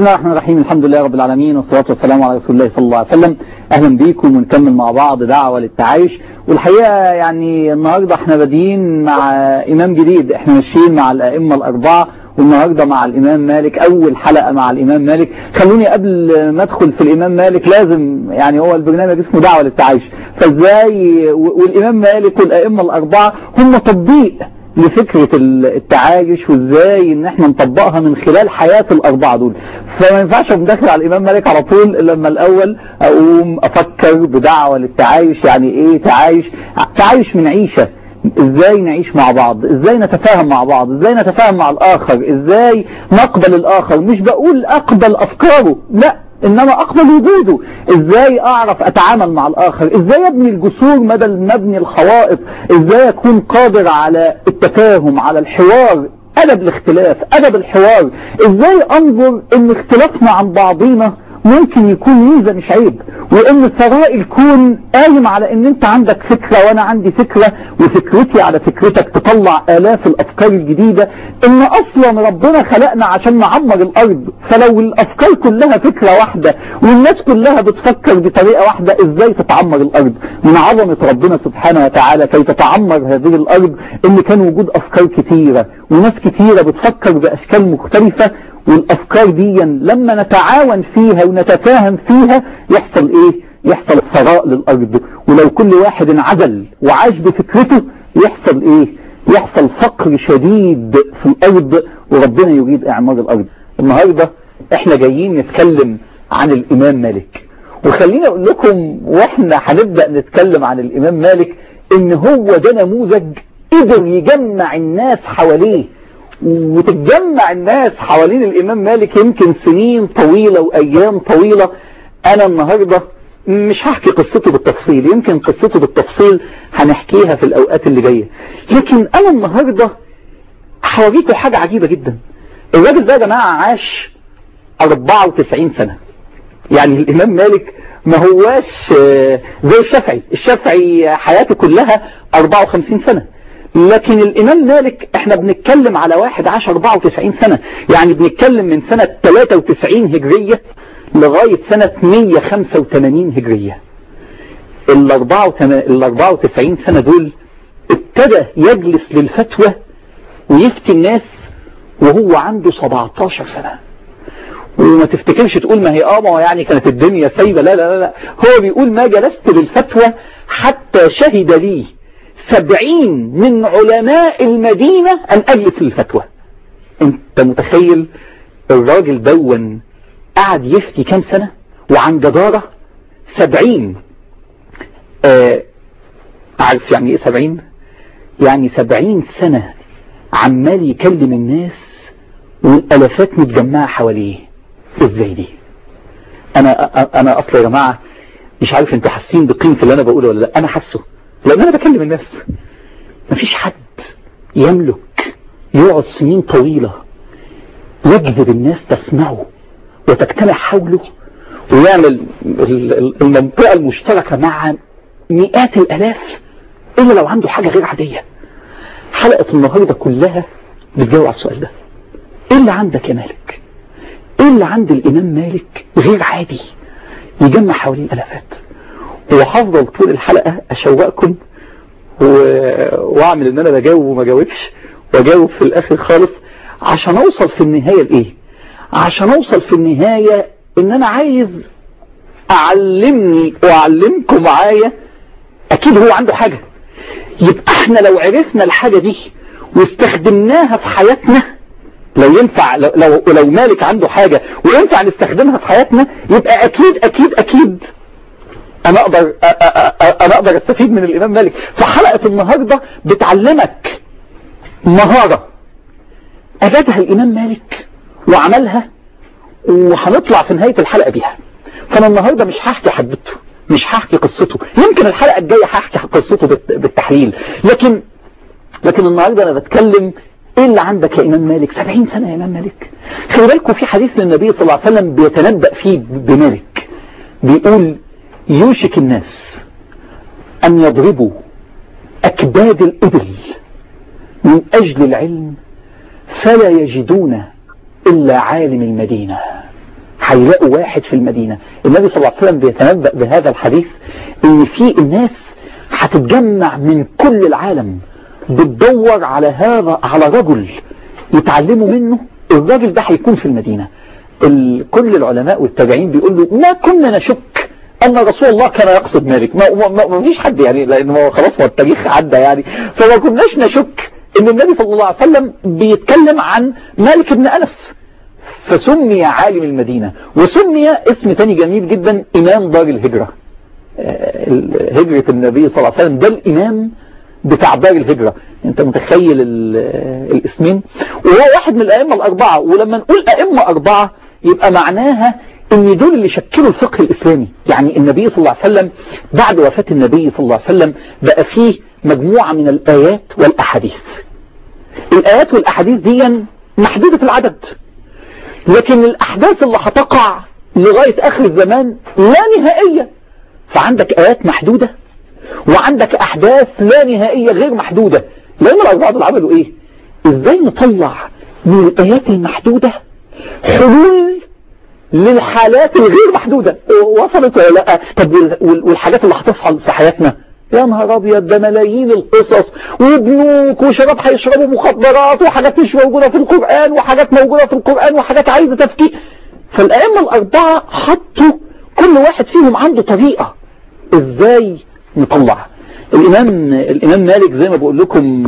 الله الرحمن الرحيم الحمد لله رب العالمين والصلاة والسلام على رسول الله صلى الله عليه وسلم أهلا بيكم ونكمل مع بعض دعوة للتعايش والحقيقة يعني النهاردة احنا بادئين مع إمام جديد احنا ماشيين مع الأئمة الأربعة والنهاردة مع الإمام مالك أول حلقة مع الإمام مالك خلوني قبل ما أدخل في الإمام مالك لازم يعني هو البرنامج اسمه دعوة للتعايش فإزاي والإمام مالك والأئمة الأربعة هم تطبيق لفكرة التعايش وازاي ان احنا نطبقها من خلال حياة الاربعة دول فما ينفعش داخل على الامام مالك على طول لما الاول اقوم افكر بدعوة للتعايش يعني ايه تعايش تعايش من عيشة ازاي نعيش مع بعض ازاي نتفاهم مع بعض ازاي نتفاهم مع الاخر ازاي نقبل الاخر مش بقول اقبل افكاره لا انما اقبل وجوده ازاي اعرف اتعامل مع الاخر ازاي ابني الجسور بدل ما ابني الحوائط ازاي اكون قادر على التفاهم على الحوار ادب الاختلاف ادب الحوار ازاي انظر ان اختلافنا عن بعضينا ممكن يكون ميزة مش عيب وان الثراء الكون قايم على ان انت عندك فكرة وانا عندي فكرة وفكرتي على فكرتك تطلع الاف الافكار الجديدة ان اصلا ربنا خلقنا عشان نعمر الارض فلو الافكار كلها فكرة واحدة والناس كلها بتفكر بطريقة واحدة ازاي تتعمر الارض من عظمة ربنا سبحانه وتعالى كي تتعمر هذه الارض ان كان وجود افكار كتيرة وناس كتيرة بتفكر باشكال مختلفة والافكار دي لما نتعاون فيها ونتفاهم فيها يحصل ايه يحصل ثراء للارض ولو كل واحد انعزل وعاش بفكرته يحصل ايه يحصل فقر شديد في الارض وربنا يريد اعمار الارض النهاردة احنا جايين نتكلم عن الامام مالك وخليني اقول لكم واحنا هنبدأ نتكلم عن الامام مالك ان هو ده نموذج قدر يجمع الناس حواليه وتتجمع الناس حوالين الإمام مالك يمكن سنين طويلة وأيام طويلة أنا النهاردة مش هحكي قصته بالتفصيل يمكن قصته بالتفصيل هنحكيها في الأوقات اللي جاية لكن أنا النهاردة حواليكم حاجة عجيبة جدا الراجل ده يا جماعة عاش 94 سنة يعني الإمام مالك ما هواش زي الشافعي الشافعي حياته كلها 54 سنة لكن الإمام مالك احنا بنتكلم على واحد عاش 94 سنة يعني بنتكلم من سنة 93 هجرية لغاية سنة 185 هجرية ال 94 سنة دول ابتدى يجلس للفتوى ويفتي الناس وهو عنده 17 سنة وما تفتكرش تقول ما هي اه ما يعني كانت الدنيا سايبة لا لا لا هو بيقول ما جلست للفتوى حتى شهد لي سبعين من علماء المدينة أن أجلس للفتوى أنت متخيل الراجل دون قعد يفتي كام سنة وعن جدارة سبعين آه عارف يعني ايه سبعين يعني سبعين سنة عمال يكلم الناس والالافات متجمعة حواليه ازاي دي انا انا اصلا يا جماعة مش عارف انتوا حاسين بقيمة اللي انا بقوله ولا لا انا حاسه لان انا بكلم الناس مفيش حد يملك يقعد سنين طويلة يجذب الناس تسمعه وتجتمع حوله ويعمل المنطقة المشتركة مع مئات الالاف الا لو عنده حاجة غير عادية حلقة النهاردة كلها بتجاوب على السؤال ده ايه اللي عندك يا مالك ايه اللي عند الامام مالك غير عادي يجمع حواليه الالافات وهفضل طول الحلقة اشوقكم و... واعمل ان انا بجاوب وما جاوبش واجاوب في الاخر خالص عشان اوصل في النهاية لايه عشان اوصل في النهاية ان انا عايز اعلمني واعلمكم معايا اكيد هو عنده حاجة يبقى احنا لو عرفنا الحاجة دي واستخدمناها في حياتنا لو ينفع لو, لو, لو مالك عنده حاجة وينفع نستخدمها في حياتنا يبقى اكيد اكيد اكيد انا اقدر انا اقدر استفيد من الامام مالك فحلقة النهاردة بتعلمك مهارة اجادها الامام مالك وعملها وهنطلع في نهاية الحلقة بيها فانا النهاردة مش هحكي حدته مش هحكي قصته يمكن الحلقة الجاية هحكي قصته بالتحليل لكن لكن النهاردة انا بتكلم ايه اللي عندك يا امام مالك 70 سنة يا امام مالك خلي بالكم في حديث للنبي صلى الله عليه وسلم بيتنبأ فيه بمالك بيقول يوشك الناس أن يضربوا أكباد الإبل من أجل العلم فلا يجدون إلا عالم المدينة هيلاقوا واحد في المدينة النبي صلى الله عليه وسلم بيتنبأ بهذا الحديث ان في الناس هتتجمع من كل العالم بتدور على هذا على رجل يتعلموا منه الراجل ده هيكون في المدينة كل العلماء والتابعين بيقولوا ما كنا نشك أن رسول الله كان يقصد مالك ما, ما, ما فيش حد يعني لأنه خلاص هو التاريخ عدى يعني فما كناش نشك ان النبي صلى الله عليه وسلم بيتكلم عن مالك بن أنس فسمي عالم المدينة وسمي اسم تاني جميل جدا إمام دار الهجرة هجرة النبي صلى الله عليه وسلم ده الإمام بتاع دار الهجرة انت متخيل الاسمين وهو واحد من الأئمة الأربعة ولما نقول أئمة أربعة يبقى معناها ان دول اللي شكلوا الفقه الإسلامي يعني النبي صلى الله عليه وسلم بعد وفاة النبي صلى الله عليه وسلم بقى فيه مجموعة من الآيات والأحاديث الآيات والأحاديث دي محدودة في العدد لكن الأحداث اللي هتقع لغاية آخر الزمان لا نهائية فعندك آيات محدودة وعندك أحداث لا نهائية غير محدودة لأن الأربعة دول عملوا إيه إزاي نطلع من الآيات المحدودة حلول للحالات الغير محدودة وصلت ولا لا طب والحاجات اللي هتصحى في حياتنا يا نهار ابيض ده ملايين القصص وبنوك وشباب هيشربوا مخدرات وحاجات مش موجودة في القرآن وحاجات موجودة في القرآن وحاجات عايزة تفكير فالأئمة الأربعة حطوا كل واحد فيهم عنده طريقة ازاي نطلع الإمام, الإمام مالك زي ما بقول لكم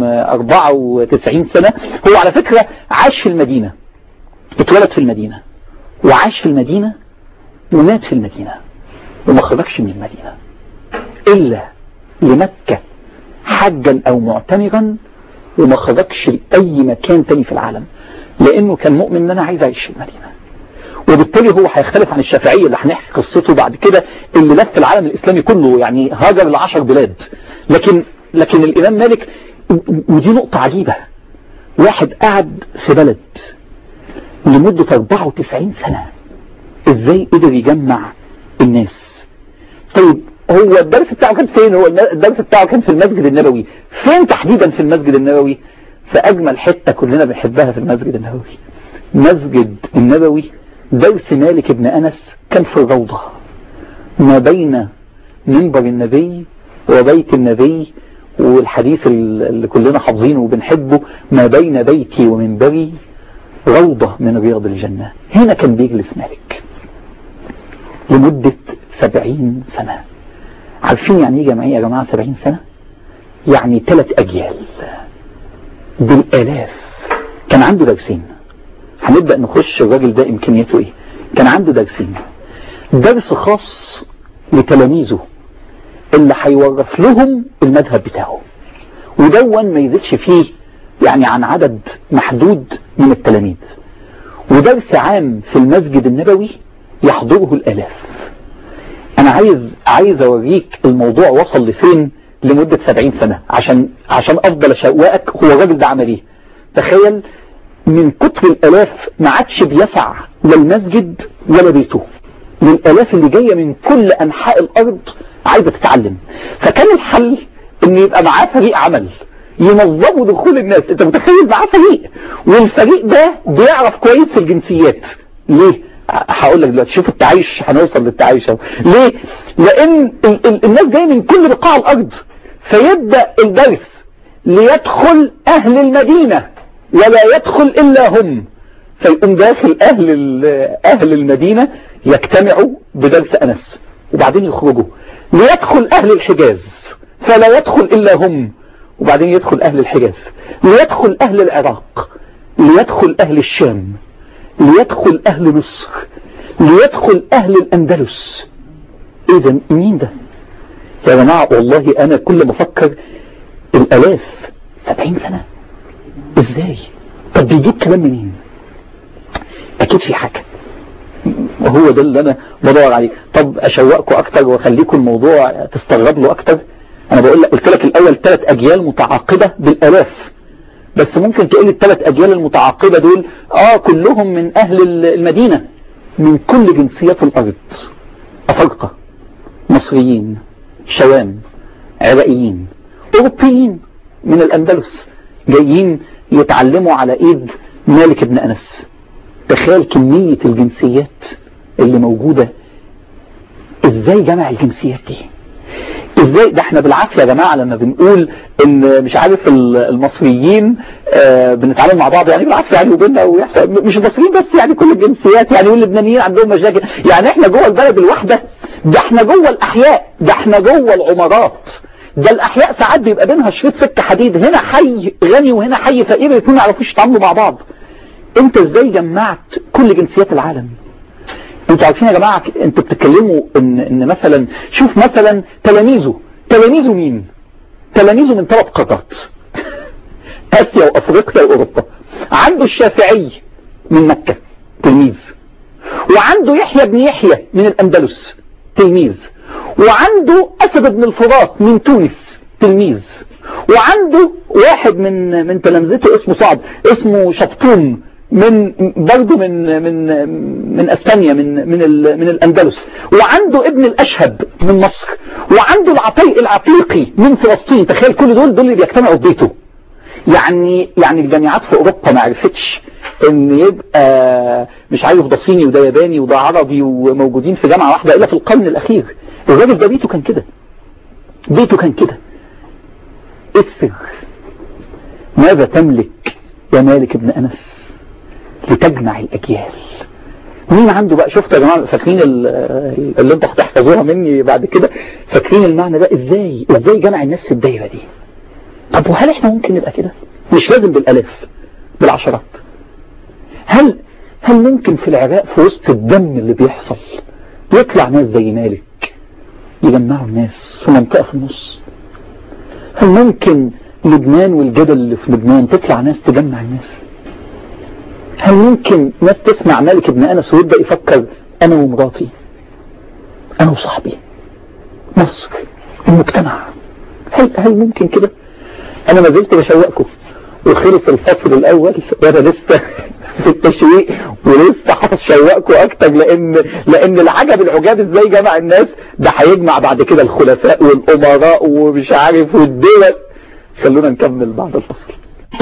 94 سنة هو على فكرة عاش في المدينة اتولد في المدينة وعاش في المدينة ومات في المدينة وما خرجش من المدينة إلا لمكة حجا أو معتمرا وما خرجش لأي مكان تاني في العالم لأنه كان مؤمن أن أنا عايز أعيش في المدينة وبالتالي هو هيختلف عن الشافعية اللي هنحكي قصته بعد كده اللي لف العالم الإسلامي كله يعني هاجر لعشر بلاد لكن لكن الإمام مالك ودي نقطة عجيبة واحد قعد في بلد لمدة 94 سنة ازاي قدر يجمع الناس طيب هو الدرس بتاعه كان فين هو الدرس بتاعه كان في المسجد النبوي فين تحديدا في المسجد النبوي فأجمل حتة كلنا بنحبها في المسجد النبوي مسجد النبوي درس مالك بن أنس كان في الروضة ما بين منبر النبي وبيت النبي والحديث اللي كلنا حافظينه وبنحبه ما بين بيتي ومنبري روضة من رياض الجنة هنا كان بيجلس مالك لمدة سبعين سنة عارفين يعني ايه جمعية يا جماعة سبعين سنة يعني ثلاث أجيال بالآلاف كان عنده درسين هنبدأ نخش الراجل ده إمكانياته إيه كان عنده درسين درس خاص لتلاميذه اللي هيورث لهم المذهب بتاعه ودون ما يزيدش فيه يعني عن عدد محدود من التلاميذ ودرس عام في المسجد النبوي يحضره الآلاف أنا عايز عايز أوريك الموضوع وصل لفين لمدة 70 سنة عشان عشان أفضل أشوقك هو الراجل ده عمل إيه تخيل من كتر الآلاف ما عادش بيسع لا المسجد ولا بيته للآلاف اللي جاية من كل أنحاء الأرض عايزة تتعلم فكان الحل إن يبقى معاه فريق عمل ينظموا دخول الناس انت متخيل معاه فريق والفريق ده بيعرف كويس في الجنسيات ليه هقول لك دلوقتي شوف التعايش هنوصل للتعايش اهو ليه لان ال ال الناس جايه من كل بقاع الارض فيبدا الدرس ليدخل اهل المدينه ولا يدخل الا هم فيقوم داخل اهل اهل المدينه يجتمعوا بدرس انس وبعدين يخرجوا ليدخل اهل الحجاز فلا يدخل الا هم وبعدين يدخل أهل الحجاز ليدخل أهل العراق ليدخل أهل الشام ليدخل أهل مصر ليدخل أهل الأندلس إذا مين ده يا جماعة والله أنا كل ما أفكر الألاف سبعين سنة إزاي طب بيجيب كلام منين أكيد في حاجة وهو ده اللي أنا بدور عليه طب أشوقكم أكتر وأخليكم الموضوع تستغرب له أكتر انا بقول لك قلت لك الاول ثلاث اجيال متعاقبة بالالاف بس ممكن تقول الثلاث اجيال المتعاقبة دول اه كلهم من اهل المدينة من كل جنسيات الارض افارقة مصريين شوام عراقيين اوروبيين من الاندلس جايين يتعلموا على ايد مالك بن انس تخيل كمية الجنسيات اللي موجودة ازاي جمع الجنسيات دي ازاي ده احنا بالعافية يا جماعة لما بنقول ان مش عارف المصريين آه بنتعامل مع بعض يعني بالعافية يعني وبيننا ويحصل مش المصريين بس يعني كل الجنسيات يعني واللبنانيين عندهم مشاكل يعني احنا جوه البلد الواحدة ده احنا جوه الاحياء ده احنا جوه العمارات ده الاحياء ساعات بيبقى بينها شريط سكة حديد هنا حي غني وهنا حي فقير الاثنين ما يعرفوش يتعاملوا مع بعض انت ازاي جمعت كل جنسيات العالم انتوا عارفين يا جماعة انتوا بتتكلموا ان, ان مثلا شوف مثلا تلاميذه تلاميذه مين تلاميذه من ثلاث قارات اسيا وافريقيا واوروبا عنده الشافعي من مكة تلميذ وعنده يحيى بن يحيى من الاندلس تلميذ وعنده اسد بن الفرات من تونس تلميذ وعنده واحد من من تلامذته اسمه صعب اسمه شبطون من برضه من من من اسبانيا من من من الاندلس وعنده ابن الاشهب من مصر وعنده العطي العتيقي من فلسطين تخيل كل دول دول اللي بيجتمعوا في بيته يعني يعني الجامعات في اوروبا ما عرفتش ان يبقى مش عارف ده صيني وده ياباني وده عربي وموجودين في جامعه واحده الا في القرن الاخير الراجل ده بيته كان كده بيته كان كده السر ماذا تملك يا مالك ابن انس لتجمع الأجيال مين عنده بقى شفت يا جماعة فاكرين اللي انتوا هتحفظوها مني بعد كده فاكرين المعنى ده ازاي ازاي جمع الناس في الدايرة دي طب وهل احنا ممكن نبقى كده مش لازم بالالاف بالعشرات هل هل ممكن في العراق في وسط الدم اللي بيحصل يطلع ناس زي مالك يجمعوا الناس في منطقة في النص هل ممكن لبنان والجبل اللي في لبنان تطلع ناس تجمع الناس هل ممكن ناس تسمع مالك ابن أنس ويبدأ يفكر أنا ومراتي أنا وصاحبي مصر المجتمع هل, هل ممكن كده أنا ما زلت بشوقكم وخلص الفصل الأول وأنا لسه في التشويق ولسه هشوقكم أكتر لأن لأن العجب العجاب إزاي جمع الناس ده هيجمع بعد كده الخلفاء والأمراء ومش عارف والدول خلونا نكمل بعد الفصل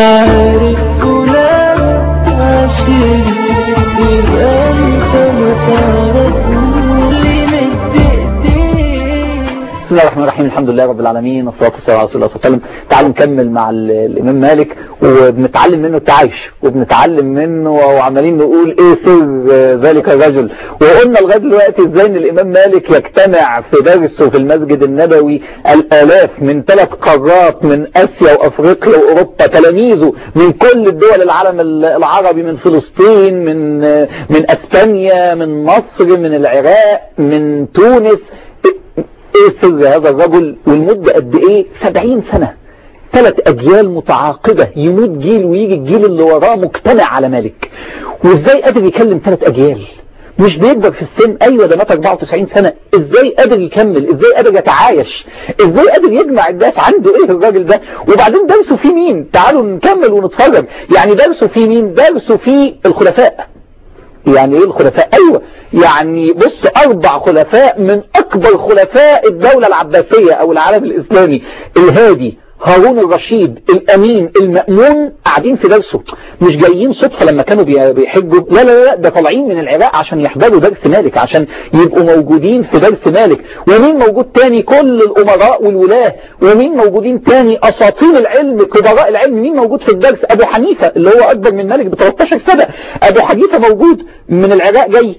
بسم الله الرحمن الرحيم الحمد لله رب العالمين والصلاة والسلام على رسول الله صلى الله عليه وسلم تعالوا نكمل مع الإمام مالك وبنتعلم منه التعايش وبنتعلم منه وعمالين نقول ايه سر ذلك الرجل وقلنا لغاية دلوقتي ازاي ان الإمام مالك يجتمع في درسه في المسجد النبوي الآلاف من ثلاث قارات من آسيا وأفريقيا وأوروبا تلاميذه من كل الدول العالم العربي من فلسطين من من أسبانيا من مصر من العراق من تونس ايه سر هذا الرجل والمدة قد ايه سبعين سنة ثلاث اجيال متعاقبة يموت جيل ويجي الجيل اللي وراه مجتمع على مالك وازاي قادر يكلم ثلاث اجيال مش بيكبر في السن ايوه ده مات 94 سنة ازاي قادر يكمل ازاي قادر يتعايش ازاي قادر يجمع الناس عنده ايه الراجل ده وبعدين درسه فيه مين تعالوا نكمل ونتفرج يعني درسه فيه مين درسه فيه الخلفاء يعني ايه الخلفاء ايوه يعني بص اربع خلفاء من اكبر خلفاء الدولة العباسية او العالم الاسلامي الهادي هارون الرشيد الامين المأمون قاعدين في درسه مش جايين صدفة لما كانوا بيحجوا لا لا لا ده طالعين من العراق عشان يحضروا درس مالك عشان يبقوا موجودين في درس مالك ومين موجود تاني كل الامراء والولاة ومين موجودين تاني اساطين العلم كبراء العلم مين موجود في الدرس ابو حنيفة اللي هو اكبر من مالك ب 13 سنة ابو حنيفة موجود من العراق جاي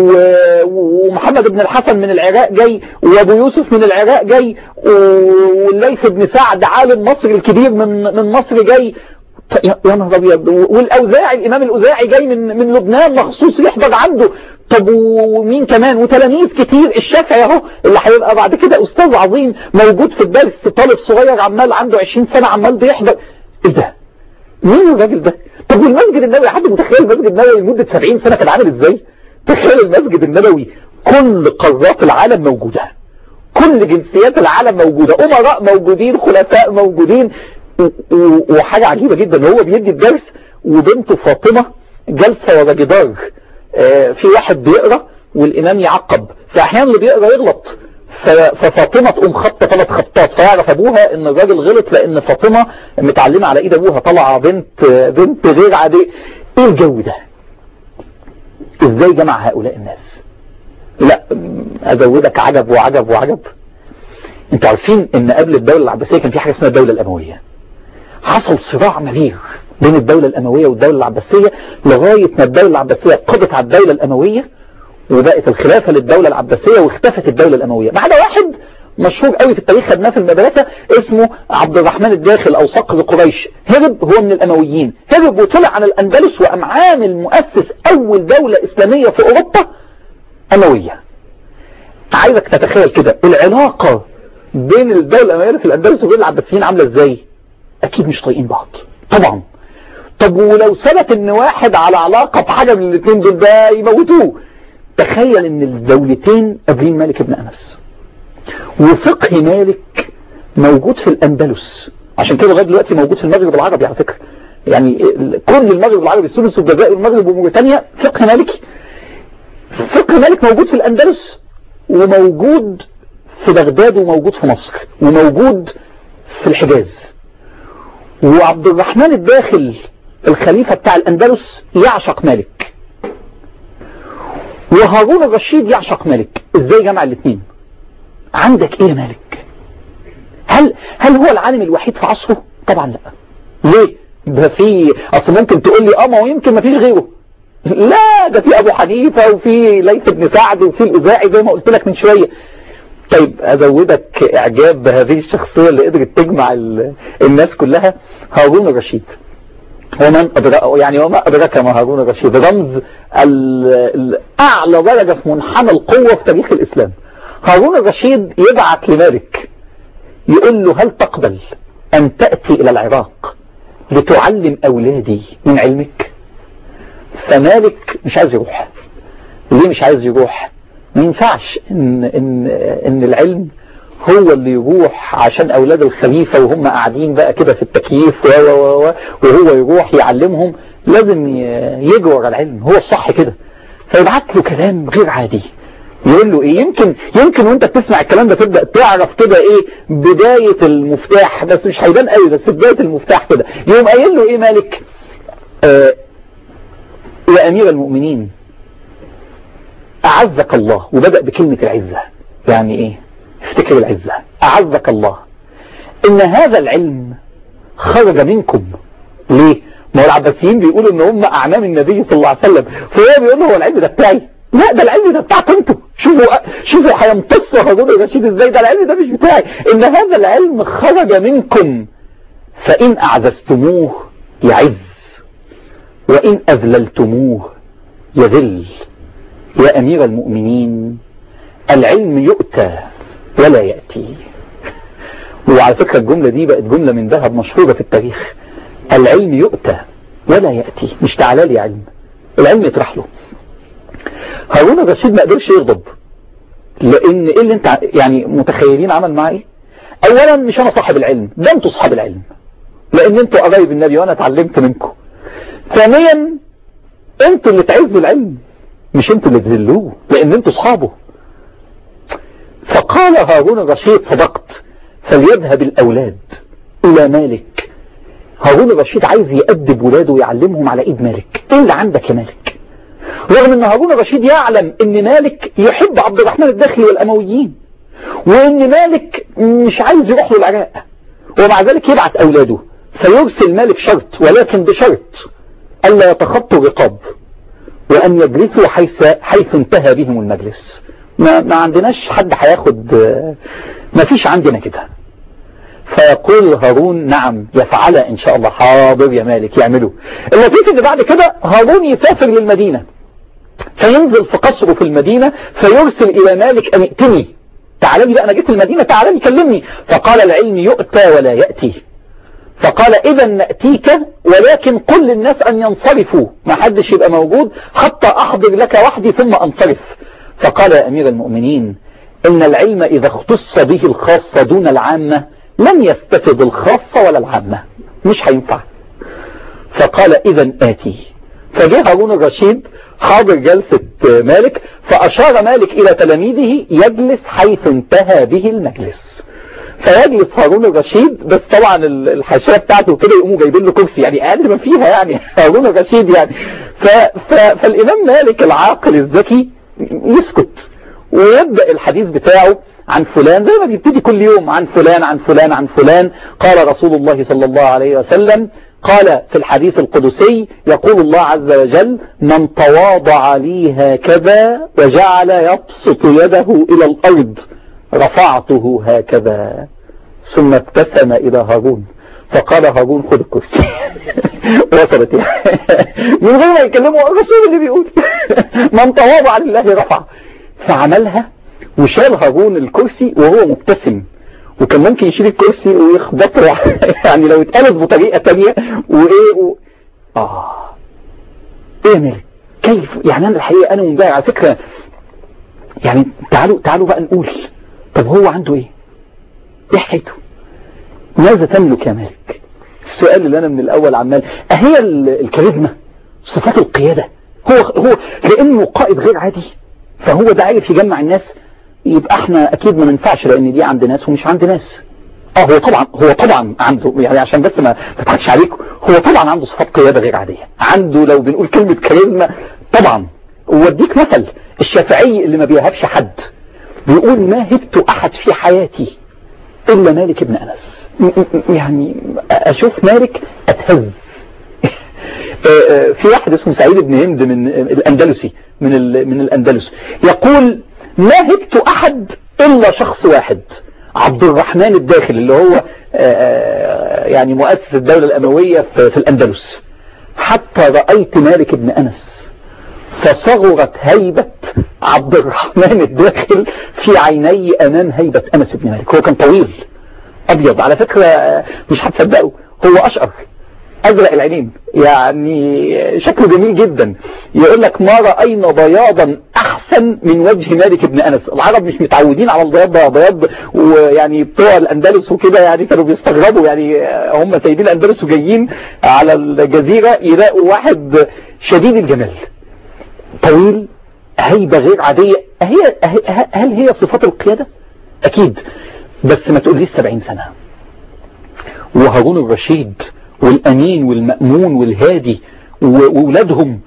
ومحمد بن الحسن من العراق جاي وابو يوسف من العراق جاي والليث بن سعد عالم مصر الكبير من من مصر جاي يا نهار ابيض والاوزاعي الامام الاوزاعي جاي من من لبنان مخصوص يحضر عنده طب ومين كمان وتلاميذ كتير الشافعي اهو اللي هيبقى بعد كده استاذ عظيم موجود في الدرس طالب صغير عمال عنده 20 سنه عمال بيحضر ايه ده مين الراجل ده طب والمسجد النبوي حد متخيل المسجد النبوي لمده 70 سنه كان عامل ازاي تخيل المسجد النبوي كل قارات العالم موجودة كل جنسيات العالم موجودة أمراء موجودين خلفاء موجودين وحاجة عجيبة جدا هو بيدي الدرس وبنته فاطمة جالسة ورا جدار في واحد بيقرأ والإمام يعقب فأحيانا اللي بيقرأ يغلط ففاطمة تقوم خطة ثلاث خطات فيعرف أبوها إن الراجل غلط لأن فاطمة متعلمة على إيد أبوها طالعة بنت بنت غير عادية إيه الجو ده؟ ازاي جمع هؤلاء الناس لا ازودك عجب وعجب وعجب انتوا عارفين ان قبل الدولة العباسية كان في حاجة اسمها الدولة الاموية حصل صراع مرير بين الدولة الاموية والدولة العباسية لغاية ما الدولة العباسية قضت على الدولة الاموية وبقت الخلافة للدولة العباسية واختفت الدولة الاموية بعد واحد مشهور قوي في التاريخ خدناه في المدرسة اسمه عبد الرحمن الداخل او صقر قريش هرب هو من الامويين هرب وطلع على الاندلس وقام عامل مؤسس اول دولة اسلامية في اوروبا اموية عايزك تتخيل كده العلاقة بين الدولة الاموية في الاندلس وبين العباسيين عاملة ازاي اكيد مش طايقين بعض طبعا طب ولو ثبت ان واحد على علاقة بحاجة من الاثنين دول ده يموتوه تخيل ان الدولتين قابلين مالك بن انس وفقه مالك موجود في الأندلس عشان كده لغايه دلوقتي موجود في المغرب العربي على فكرة يعني كل المغرب العربي تونس والجزائر والمغرب وموريتانيا فقه مالكي فقه مالك موجود في الأندلس وموجود في بغداد وموجود في مصر وموجود في الحجاز وعبد الرحمن الداخل الخليفة بتاع الأندلس يعشق مالك وهارون الرشيد يعشق مالك ازاي جمع الاثنين عندك ايه يا مالك هل هل هو العالم الوحيد في عصره طبعا لا ليه ده في اصل ممكن تقول لي اه ما هو يمكن ما فيش غيره لا ده في ابو حنيفه وفي ليث بن سعد وفي الاوزاعي زي ما قلت لك من شويه طيب ازودك اعجاب بهذه الشخصيه اللي قدرت تجمع الناس كلها هارون الرشيد ومن أدرك يعني وما أدرك ما هارون الرشيد رمز أعلى درجة في منحنى القوة في تاريخ الإسلام هارون الرشيد يبعث لمالك يقول له هل تقبل أن تأتي إلى العراق لتعلم أولادي من علمك فمالك مش عايز يروح ليه مش عايز يروح ما ينفعش إن, إن, إن العلم هو اللي يروح عشان أولاد الخليفة وهم قاعدين بقى كده في التكييف و و و وهو يروح يعلمهم لازم يجروا ورا العلم هو الصح كده فيبعت له كلام غير عادي يقول له ايه يمكن يمكن وانت بتسمع الكلام ده تبدا تعرف كده ايه بدايه المفتاح بس مش هيبان قوي بس بدايه المفتاح كده يقوم قايل له ايه مالك آه يا امير المؤمنين اعزك الله وبدا بكلمه العزه يعني ايه افتكر العزه اعزك الله ان هذا العلم خرج منكم ليه ما هو العباسيين بيقولوا ان هم اعمام النبي صلى الله عليه وسلم فهو بيقول له هو العلم ده بتاعي لا ده العلم ده بتاعكم انتوا شوفوا شوفوا هيمتص هارون الرشيد ازاي ده العلم ده مش بتاعي ان هذا العلم خرج منكم فان اعززتموه يعز وان اذللتموه يذل يا امير المؤمنين العلم يؤتى ولا يأتي وعلى فكرة الجملة دي بقت جملة من ذهب مشهورة في التاريخ العلم يؤتى ولا يأتي مش تعالى لي علم العلم يطرح له هارون الرشيد ما قدرش يغضب لان ايه اللي انت يعني متخيلين عمل معاه ايه اولا مش انا صاحب العلم ده انتوا صاحب العلم لان انتوا قرايب النبي وانا اتعلمت منكم ثانيا انتوا اللي تعزوا العلم مش انتوا اللي تذلوه لان انتوا اصحابه فقال هارون الرشيد صدقت فليذهب الاولاد الى مالك هارون الرشيد عايز يأدب ولاده ويعلمهم على ايد مالك ايه اللي عندك يا مالك رغم ان هارون الرشيد يعلم ان مالك يحب عبد الرحمن الداخلي والامويين وان مالك مش عايز يروح له العراق ومع ذلك يبعت اولاده فيرسل مالك شرط ولكن بشرط الا يتخطوا الرقاب وان يجلسوا حيث حيث انتهى بهم المجلس ما, ما عندناش حد هياخد ما فيش عندنا كده فيقول هارون نعم يفعل ان شاء الله حاضر يا مالك يعملوا اللطيف اللي بعد كده هارون يسافر للمدينة فينزل في قصره في المدينة فيرسل الى مالك ان ائتني تعال لي بقى انا جيت المدينة تعال لي كلمني فقال العلم يؤتى ولا يأتي فقال اذا نأتيك ولكن قل للناس ان ينصرفوا ما حدش يبقى موجود حتى احضر لك وحدي ثم انصرف فقال يا امير المؤمنين ان العلم اذا اختص به الخاصة دون العامة لن يستفد الخاصة ولا العامة مش هينفع فقال اذا اتي فجاء هارون الرشيد حاضر جلسة مالك فاشار مالك الى تلاميذه يجلس حيث انتهى به المجلس فيجلس هارون الرشيد بس طبعا الحاشيه بتاعته كده يقوموا جايبين له كرسي يعني اقل ما فيها يعني هارون الرشيد يعني ف ف فالامام مالك العاقل الذكي يسكت ويبدأ الحديث بتاعه عن فلان زي ما بيبتدي كل يوم عن فلان عن فلان عن فلان قال رسول الله صلى الله عليه وسلم قال في الحديث القدسي يقول الله عز وجل من تواضع لي هكذا وجعل يبسط يده إلى الأرض رفعته هكذا ثم ابتسم إلى هارون فقال هارون خذ الكرسي وصلت يعني من غير ما يكلموا الرسول اللي بيقول من تواضع لله رفع فعملها وشال هارون الكرسي وهو مبتسم وكان ممكن يشيل الكرسي ويخبطه يعني لو اتقلت بطريقة تانية وايه و... اه ايه مالك كيف يعني انا الحقيقة انا منبهر على فكرة يعني تعالوا تعالوا بقى نقول طب هو عنده ايه ايه حكايته ماذا تملك يا مالك السؤال اللي انا من الاول عمال اهي الكاريزما صفات القيادة هو هو لانه قائد غير عادي فهو ده عارف يجمع الناس يبقى احنا اكيد ما ننفعش لان دي عند ناس ومش عند ناس اه هو طبعا هو طبعا عنده يعني عشان بس ما تضحكش عليك هو طبعا عنده صفات قيادة غير عادية عنده لو بنقول كلمة كاريزما طبعا واديك مثل الشافعي اللي ما بيهبش حد بيقول ما هبت احد في حياتي الا مالك ابن انس يعني اشوف مالك اتهز في واحد اسمه سعيد بن هند من الاندلسي من من الاندلس يقول ما هبت احد الا شخص واحد عبد الرحمن الداخل اللي هو يعني مؤسس الدولة الاموية في الاندلس حتى رأيت مالك بن انس فصغرت هيبة عبد الرحمن الداخل في عيني امام هيبة انس بن مالك هو كان طويل ابيض على فكرة مش هتصدقوا هو اشقر ازرق العينين يعني شكله جميل جدا يقول لك ما راينا بياضا احسن من وجه مالك بن انس العرب مش متعودين على البياض ده بياض ويعني بتوع الاندلس وكده يعني كانوا بيستغربوا يعني هم سيدين الاندلس وجايين على الجزيرة يلاقوا واحد شديد الجمال طويل هيبة غير عادية هي هل هي صفات القيادة اكيد بس ما تقوليش 70 سنة وهارون الرشيد والأمين والمأمون والهادي وولادهم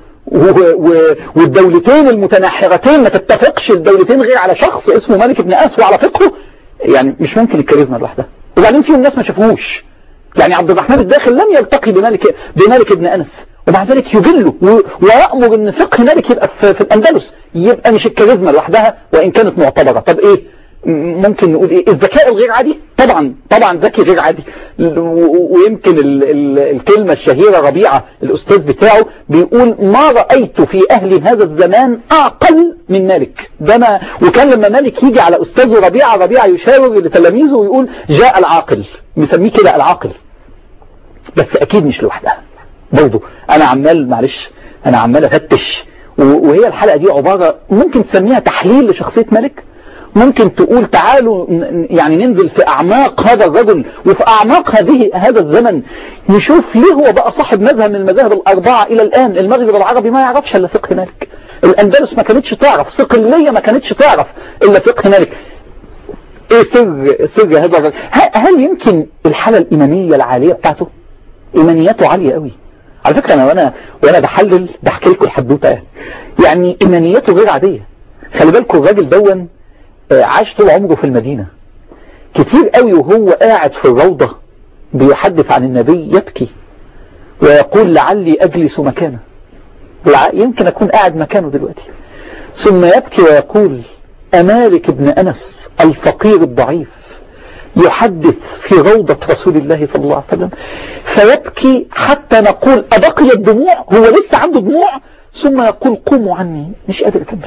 والدولتين المتناحرتين ما تتفقش الدولتين غير على شخص اسمه مالك بن أنس وعلى فقهه يعني مش ممكن الكاريزما لوحدها وبعدين فيهم ناس ما شافوهوش يعني عبد الرحمن الداخل لم يلتقي بمالك بمالك بن أنس ومع ذلك يجله ويأمر ان فقه مالك يبقى في, في الأندلس يبقى مش الكاريزما لوحدها وإن كانت معتبرة طب ايه ممكن نقول ايه الذكاء الغير عادي طبعا طبعا ذكي غير عادي ويمكن ال ال الكلمة الشهيرة ربيعة الاستاذ بتاعه بيقول ما رأيت في اهل هذا الزمان اعقل من مالك ده ما وكان لما مالك يجي على استاذه ربيعة ربيعة يشاور لتلاميذه ويقول جاء العاقل مسميه كده العاقل بس اكيد مش لوحدها برضه انا عمال معلش انا عمال افتش وهي الحلقة دي عبارة ممكن تسميها تحليل لشخصية مالك ممكن تقول تعالوا يعني ننزل في أعماق هذا الرجل وفي أعماق هذه هذا الزمن نشوف ليه هو بقى صاحب مذهب من المذاهب الأربعة إلى الآن المغرب العربي ما يعرفش إلا فقه مالك الأندلس ما كانتش تعرف صقلية ما كانتش تعرف إلا فقه مالك إيه سر سر هذا الرجل هل يمكن الحالة الإيمانية العالية بتاعته إيمانياته عالية قوي على فكرة أنا وأنا وأنا بحلل بحكي لكم الحدوتة يعني يعني إيمانياته غير عادية خلي بالكم الراجل دون عاش طول عمره في المدينة كتير قوي وهو قاعد في الروضة بيحدث عن النبي يبكي ويقول لعلي أجلس مكانه يمكن أكون قاعد مكانه دلوقتي ثم يبكي ويقول أمالك ابن أنس الفقير الضعيف يحدث في روضة رسول الله صلى الله عليه وسلم فيبكي حتى نقول أبقي الدموع هو لسه عنده دموع ثم يقول قوموا عني مش قادر أكمل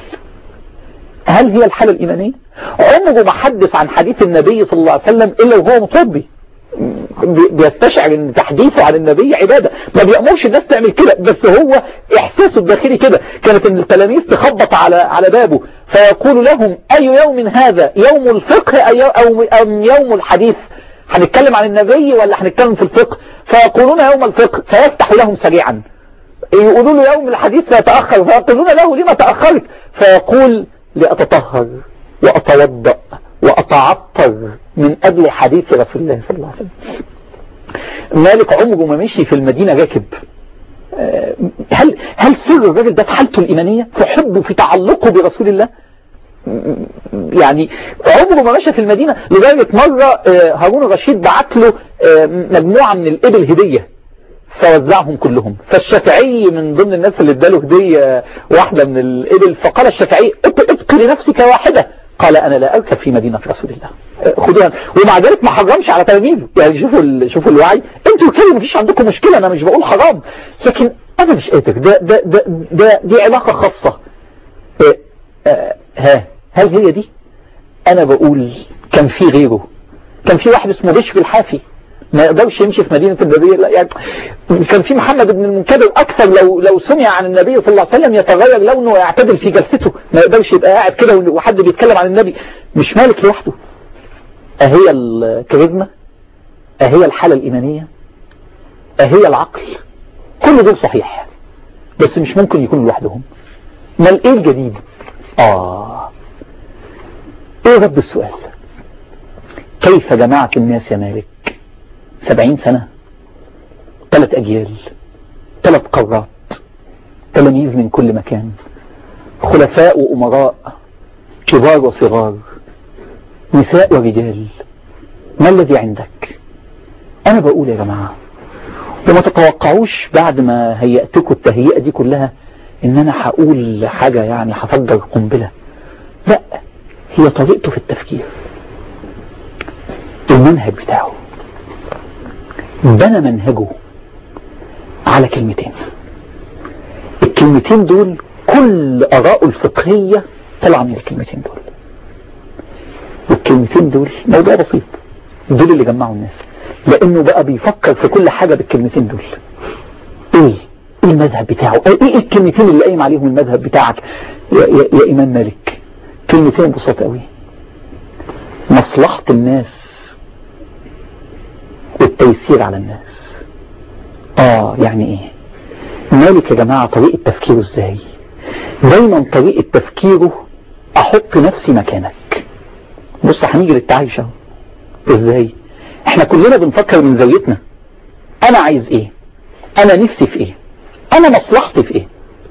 هل هي الحالة الإيمانية عمره ما حدث عن حديث النبي صلى الله عليه وسلم إلا وهو مطبي بيستشعر ان تحديثه عن النبي عبادة ما بيأمرش الناس تعمل كده بس هو احساسه الداخلي كده كانت ان التلاميذ تخبط على على بابه فيقول لهم اي يوم هذا يوم الفقه او ام يوم الحديث هنتكلم عن النبي ولا هنتكلم في الفقه فيقولون يوم الفقه فيفتح لهم سريعا يقولوا له يوم الحديث سيتأخر فيقولون له لما تأخرت فيقول لأتطهر وأتوضأ وأتعطر من أجل حديث رسول الله صلى الله عليه وسلم مالك عمره ما مشي في المدينة راكب هل هل سر الراجل ده في حالته الإيمانية في حبه في تعلقه برسول الله يعني عمره ما مشى في المدينة لدرجة مرة هارون الرشيد بعت له مجموعة من الإبل هدية فوزعهم كلهم فالشافعي من ضمن الناس اللي اداله هدية واحدة من الإبل فقال الشافعي ابق لنفسك واحدة قال أنا لا أركب في مدينة رسول الله خدوها ومع ذلك ما حرمش على تلاميذه يعني شوفوا ال... شوفوا الوعي انتوا كده مفيش عندكم مشكلة أنا مش بقول حرام لكن أنا مش قادر ده ده ده, ده دي علاقة خاصة اه اه ها هل هي دي أنا بقول كان في غيره كان في واحد اسمه بشر الحافي ما يقدرش يمشي في مدينة النبي لا يعني كان في محمد بن المنكدر أكثر لو لو سمع عن النبي صلى الله عليه وسلم يتغير لونه ويعتدل في جلسته ما يقدرش يبقى قاعد كده وحد بيتكلم عن النبي مش مالك لوحده أهي الكاريزما أهي الحالة الإيمانية أهي العقل كل دول صحيح بس مش ممكن يكونوا لوحدهم ما ايه الجديد آه ايه رد السؤال كيف جمعت الناس يا مالك سبعين سنة ثلاث أجيال ثلاث قارات تلاميذ من كل مكان خلفاء وأمراء كبار وصغار نساء ورجال ما الذي عندك أنا بقول يا جماعة وما تتوقعوش بعد ما هيأتكوا التهيئة دي كلها إن أنا هقول حاجة يعني هفجر قنبلة لا هي طريقته في التفكير المنهج بتاعه بنى منهجه على كلمتين الكلمتين دول كل آراءه الفقهية طلع من الكلمتين دول والكلمتين دول موضوع بسيط دول اللي جمعوا الناس لأنه بقى بيفكر في كل حاجة بالكلمتين دول ايه ايه المذهب بتاعه ايه ايه الكلمتين اللي قايم عليهم المذهب بتاعك يا, يا, يا إمام مالك كلمتين بسيطة قوي مصلحة الناس والتيسير على الناس اه يعني ايه مالك يا جماعة طريقة تفكيره ازاي دايما طريقة تفكيره احط نفسي مكانك بص هنيجي للتعايش اهو ازاي احنا كلنا بنفكر من زاويتنا انا عايز ايه انا نفسي في ايه انا مصلحتي في ايه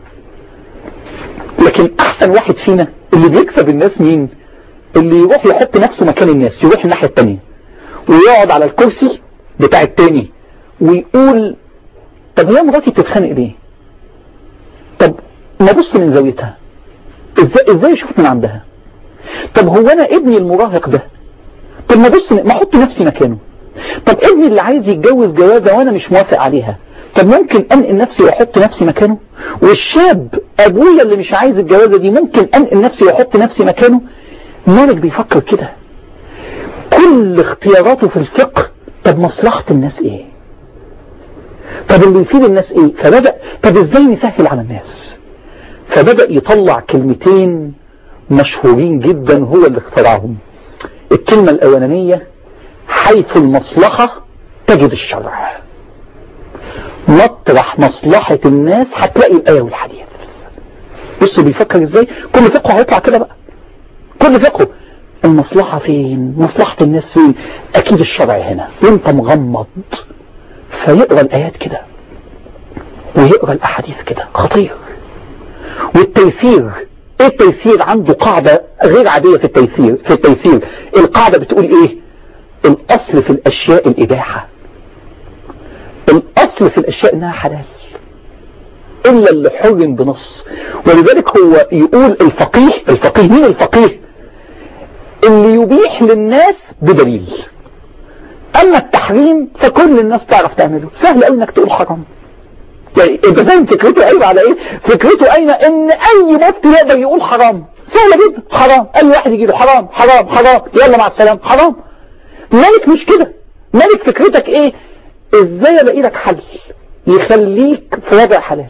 لكن احسن واحد فينا اللي بيكسب الناس مين اللي يروح يحط نفسه مكان الناس يروح الناحية التانية ويقعد على الكرسي بتاع التاني ويقول طب هي مراتي بتتخانق ليه طب ما بص من زاويتها ازاي ازاي اشوف من عندها طب هو انا ابني المراهق ده طب ما بص ما احط نفسي مكانه طب ابني اللي عايز يتجوز جوازه وانا مش موافق عليها طب ممكن انقل نفسي واحط نفسي مكانه والشاب ابويا اللي مش عايز الجوازه دي ممكن انقل نفسي واحط نفسي مكانه مالك بيفكر كده كل اختياراته في الفقه طب مصلحة الناس ايه طب اللي يفيد الناس ايه فبدأ طب ازاي نسهل على الناس فبدأ يطلع كلمتين مشهورين جدا هو اللي اخترعهم الكلمة الاولانية حيث المصلحة تجد الشرع مطرح مصلحة الناس هتلاقي الآية والحديث بص بيفكر ازاي كل فقه هيطلع كده بقى كل فقه المصلحة فين مصلحة الناس فين اكيد الشرع هنا وانت مغمض فيقرأ الايات كده ويقرأ الاحاديث كده خطير والتيسير ايه التيسير عنده قاعدة غير عادية في التيسير في التيسير القاعدة بتقول ايه الاصل في الاشياء الاباحة الاصل في الاشياء انها حلال الا اللي حرم بنص ولذلك هو يقول الفقيه الفقيه مين الفقيه اللي يبيح للناس بدليل اما التحريم فكل الناس تعرف تعمله سهل قوي انك تقول حرام يعني انت فاهم فكرته قايمه على ايه فكرته قايمه ان اي مفتي يقدر يقول حرام سهله جدا حرام اي واحد يجي له حرام حرام حرام يلا مع السلامه حرام مالك مش كده مالك فكرتك ايه ازاي الاقي لك حل يخليك في وضع حلال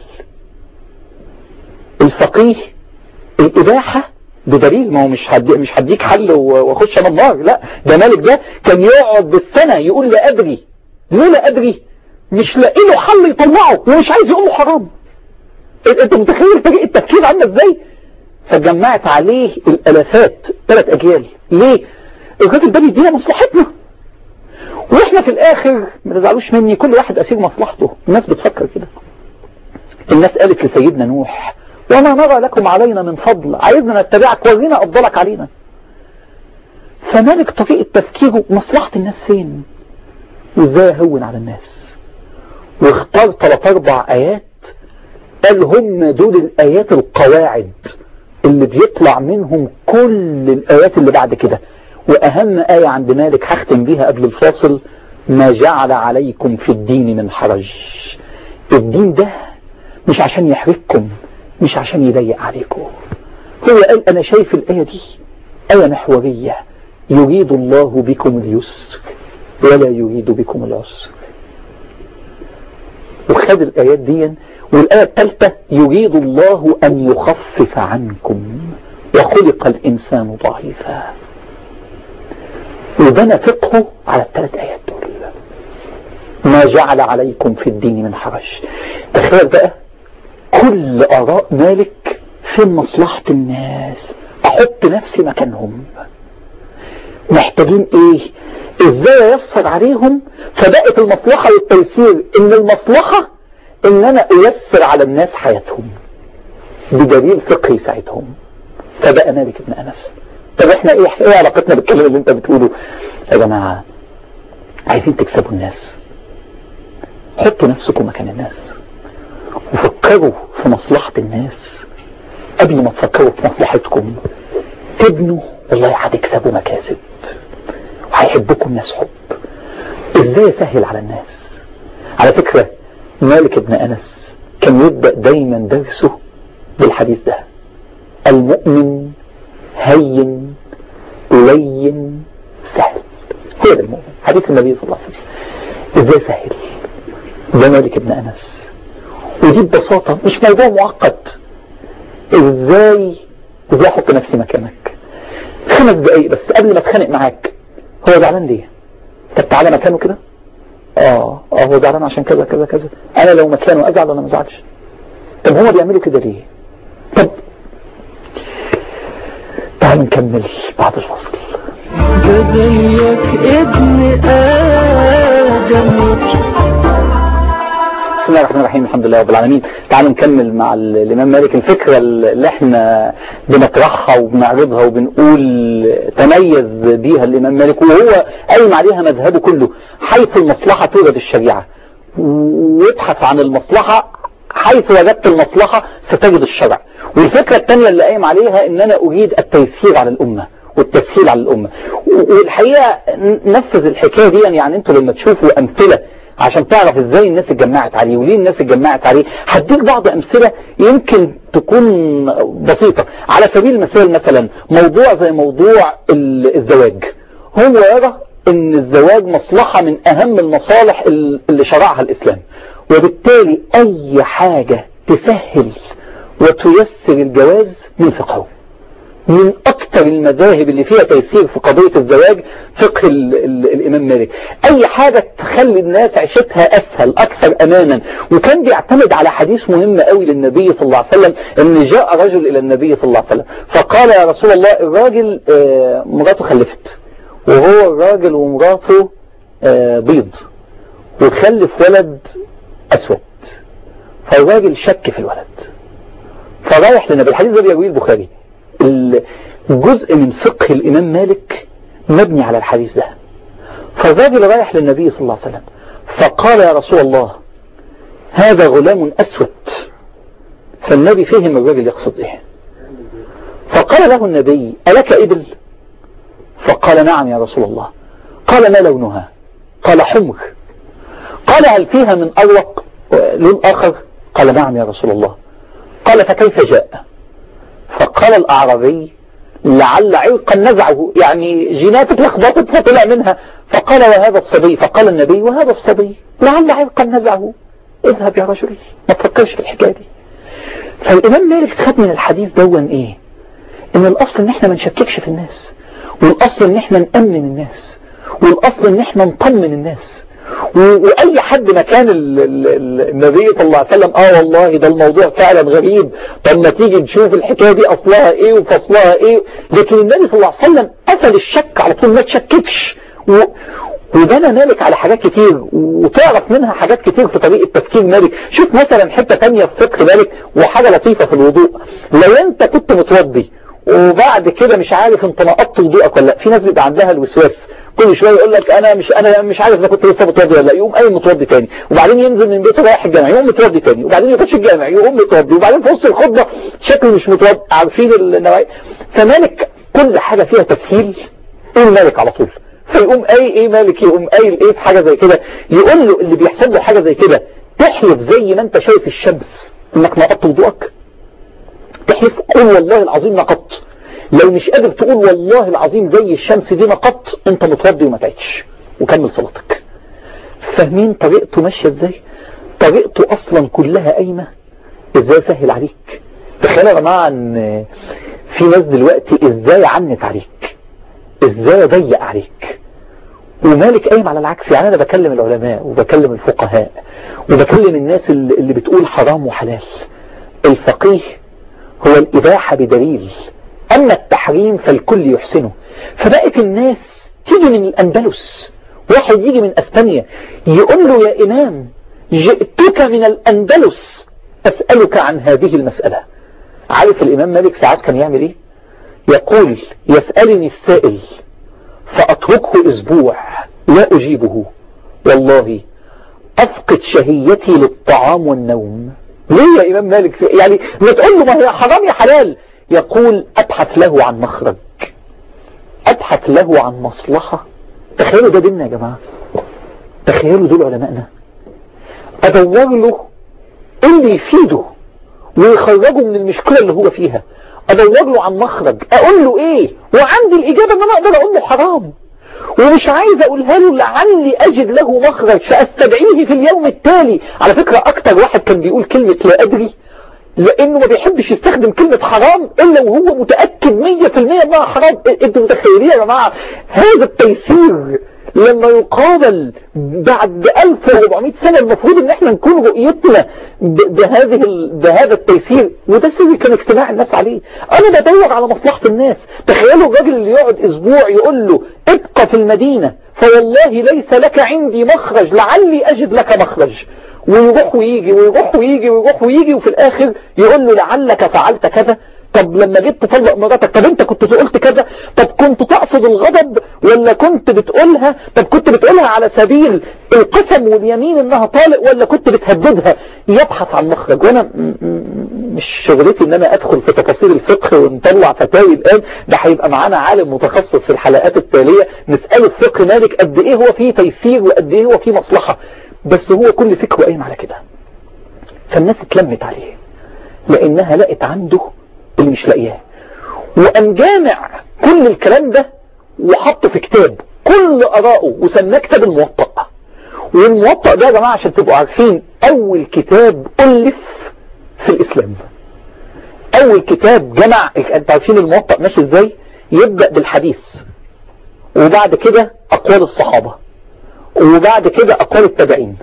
الفقيه الاباحه بدليل ما هو مش هدي مش هديك حل واخش انا النار لا ده مالك ده كان يقعد بالسنه يقول لا ادري ليه لا ادري مش لاقي له حل يطلعه ومش عايز يقول له حرام انت متخيل طريقه التفكير عامله ازاي فجمعت عليه الالافات ثلاث اجيال ليه الراجل ده بيدينا مصلحتنا واحنا في الاخر ما تزعلوش مني كل واحد اسير مصلحته الناس بتفكر كده الناس قالت لسيدنا نوح وما نرى لكم علينا من فضل عايزنا نتبعك ورينا أفضلك علينا فمالك طريقة تفكيره مصلحة الناس فين وازاي يهون على الناس واختار ثلاث اربع ايات قال هم دول الايات القواعد اللي بيطلع منهم كل الايات اللي بعد كده واهم ايه عند مالك هختم بيها قبل الفاصل ما جعل عليكم في الدين من حرج الدين ده مش عشان يحرجكم مش عشان يضيق عليكم هو قال انا شايف الايه دي ايه محوريه يريد الله بكم اليسر ولا يريد بكم العسر وخد الآيات دي والآية الثالثة يريد الله أن يخفف عنكم وخلق الإنسان ضعيفا وبنى فقهه على الثلاث آيات دول ما جعل عليكم في الدين من حرج تخيل بقى كل آراء مالك في مصلحة الناس أحط نفسي مكانهم محتاجين ايه ازاي ييسر عليهم فبقت المصلحة والتيسير ان المصلحة ان انا ايسر على الناس حياتهم بدليل فقهي يساعدهم فبقى مالك ابن انس طب احنا ايه ايه علاقتنا بالكلام اللي انت بتقوله يا جماعة عايزين تكسبوا الناس حطوا نفسكم مكان الناس وفكروا في مصلحة الناس قبل ما تفكروا في مصلحتكم تبنوا والله هتكسبوا مكاسب وهيحبكم الناس حب ازاي اسهل على الناس على فكرة مالك ابن انس كان يبدأ دايما درسه بالحديث ده المؤمن هين لين سهل هو ده المؤمن حديث النبي صلى الله عليه وسلم ازاي سهل ده مالك ابن انس ودي ببساطة مش موضوع معقد ازاي ازاي احط نفسي مكانك خمس دقايق بس قبل ما اتخانق معاك هو زعلان ليه طب تعالى مكانه كده اه اه هو زعلان عشان كذا كذا كذا انا لو مكانه ازعل ولا ما ازعلش طب هما بيعملوا كده ليه طب تعالوا نكمل بعد الفصل جزيك ابن آدم بسم الله الرحمن الرحيم الحمد لله رب العالمين تعالوا نكمل مع ال- الإمام مالك الفكرة اللي احنا بنطرحها وبنعرضها وبنقول تميز بيها الإمام مالك وهو قايم عليها مذهبه كله حيث المصلحة توجد الشريعة وابحث عن المصلحة حيث وجدت المصلحة ستجد الشرع والفكرة الثانية اللي قايم عليها ان انا اريد التيسير على الامة والتسهيل على الامة والحقيقة نفذ الحكاية دي يعني انتوا لما تشوفوا امثلة عشان تعرف ازاي الناس اتجمعت عليه وليه الناس اتجمعت عليه هديك بعض امثلة يمكن تكون بسيطة على سبيل المثال مثلا موضوع زي موضوع ال- الزواج هو يرى ان الزواج مصلحة من اهم المصالح ال- اللي شرعها الاسلام وبالتالي اي حاجة تسهل وتيسر الجواز من فقهه من اكثر المذاهب اللي فيها تيسير في قضية الزواج فقه ال ال الامام مالك اي حاجة تخلي الناس عيشتها اسهل اكثر امانا وكان بيعتمد على حديث مهم قوي للنبي صلى الله عليه وسلم ان جاء رجل الى النبي صلى الله عليه وسلم فقال يا رسول الله الراجل آه، مراته خلفت وهو الراجل ومراته آه، بيض وخلف ولد اسود فالراجل شك في الولد فرايح للنبي الحديث ده بيرويه البخاري ال- جزء من فقه الإمام مالك مبني على الحديث ده فالراجل رايح للنبي صلى الله عليه وسلم فقال يا رسول الله هذا غلام أسود فالنبي فهم الراجل يقصد إيه فقال له النبي ألك إبل فقال نعم يا رسول الله قال ما لونها قال حمر قال هل فيها من أروق لون آخر قال نعم يا رسول الله قال فكيف جاء فقال الأعرابي لعل عرقا نزعه يعني جيناتك لخبطت فطلع منها فقال وهذا الصبي فقال النبي وهذا الصبي لعل عرقا نزعه اذهب يا رجل ما تفكرش في الحكاية دي فالإمام مالك خد من الحديث دون ايه ان الاصل ان احنا ما نشككش في الناس والاصل ان احنا نأمن الناس والاصل ان احنا نطمن الناس و- واي حد مكان ال- ال- ال- النبي صلى الله عليه وسلم اه والله ده الموضوع فعلا غريب طب ما تيجي نشوف الحكايه دي اصلها ايه وفصلها ايه لكن النبي صلى الله عليه وسلم قفل الشك على طول ما تشككش و- وبنى مالك على حاجات كتير وتعرف منها حاجات كتير في طريقة تفكير مالك شوف مثلا حتة تانية في فقه مالك وحاجة لطيفة في الوضوء لو انت كنت متوضي وبعد كده مش عارف انت نقضت وضوءك ولا لا في ناس بيبقى عندها الوسواس كل شويه يقول لك انا مش انا مش عارف اذا كنت لسه متوضي ولا لا يقوم قايم متوضي تاني وبعدين ينزل من بيته رايح الجامع يقوم متوضي تاني وبعدين يخش الجامع يقوم متوضي وبعدين في وسط الخطبه شكله مش متوضي عارفين النوعيه فمالك كل حاجه فيها تسهيل ايه مالك على طول فيقوم اي ايه مالك يقوم قايل ايه في حاجه زي كده يقول له اللي بيحصل له حاجه زي كده تحلف زي ما انت شايف الشمس انك نقضت وضوءك تحلف قول والله العظيم نقضت لو مش قادر تقول والله العظيم زي الشمس دي نقضت انت متوضي وما تعيش وكمل صلاتك فاهمين طريقته ماشيه ازاي طريقته اصلا كلها قايمه ازاي سهل عليك تخيل يا جماعه ان في ناس دلوقتي ازاي عنت عليك ازاي اضيق عليك ومالك قايم على العكس يعني انا بكلم العلماء وبكلم الفقهاء وبكلم الناس اللي اللي بتقول حرام وحلال الفقيه هو الإباحة بدليل أما التحريم فالكل يحسنه فبقت الناس تيجي من الأندلس واحد يجي من أسبانيا يقول له يا إمام جئتك من الأندلس أسألك عن هذه المسألة عارف الإمام مالك ساعات كان يعمل إيه يقول يسألني السائل فأتركه أسبوع لا أجيبه والله أفقد شهيتي للطعام والنوم ليه يا إمام مالك يعني ما تقول له ما هي حرام يا حلال يقول أبحث له عن مخرج أبحث له عن مصلحة تخيلوا ده ديننا يا جماعة تخيلوا دول علمائنا أدور له اللي يفيده ويخرجه من المشكلة اللي هو فيها أدور له عن مخرج أقول له إيه وعندي الإجابة إن أنا أقدر أقول له حرام ومش عايز اقولها له لعلي اجد له مخرج فاستدعيه في اليوم التالي على فكرة اكتر واحد كان بيقول كلمة لا ادري لانه ما بيحبش يستخدم كلمة حرام الا وهو متأكد مية في المية انها حرام انتوا متخيلين يا جماعة هذا التيسير لما يقابل بعد 1400 سنة المفروض ان احنا نكون رؤيتنا بهذه بهذا التيسير وده سر كان اجتماع الناس عليه انا بدور على مصلحة الناس تخيلوا الراجل اللي يقعد اسبوع يقول له ابقى في المدينة فوالله ليس لك عندي مخرج لعلي اجد لك مخرج ويروح ويجي ويروح ويجي ويروح ويجي وفي الاخر يقول له لعلك فعلت كذا طب لما جيت تطلق مراتك طب انت كنت قلت كذا طب كنت تقصد الغضب ولا كنت بتقولها طب كنت بتقولها على سبيل القسم واليمين انها طالق ولا كنت بتهددها يبحث عن مخرج وانا مش شغلتي ان انا ادخل في تفاصيل الفقه ونطلع فتاوي الان ده هيبقى معانا عالم متخصص في الحلقات التالية نسأله الفقه مالك قد ايه هو فيه تيسير وقد ايه هو فيه مصلحة بس هو كل فكره قايم على كده فالناس اتلمت عليه لانها لقت عنده اللي مش لاقياه وقام جامع كل الكلام ده وحطه في كتاب كل آراءه وسماه كتاب الموطأ والموطأ ده يا جماعة عشان تبقوا عارفين أول كتاب ألف في الإسلام أول كتاب جمع أنتوا عارفين الموطأ ماشي إزاي يبدأ بالحديث وبعد كده أقوال الصحابة وبعد كده أقوال التابعين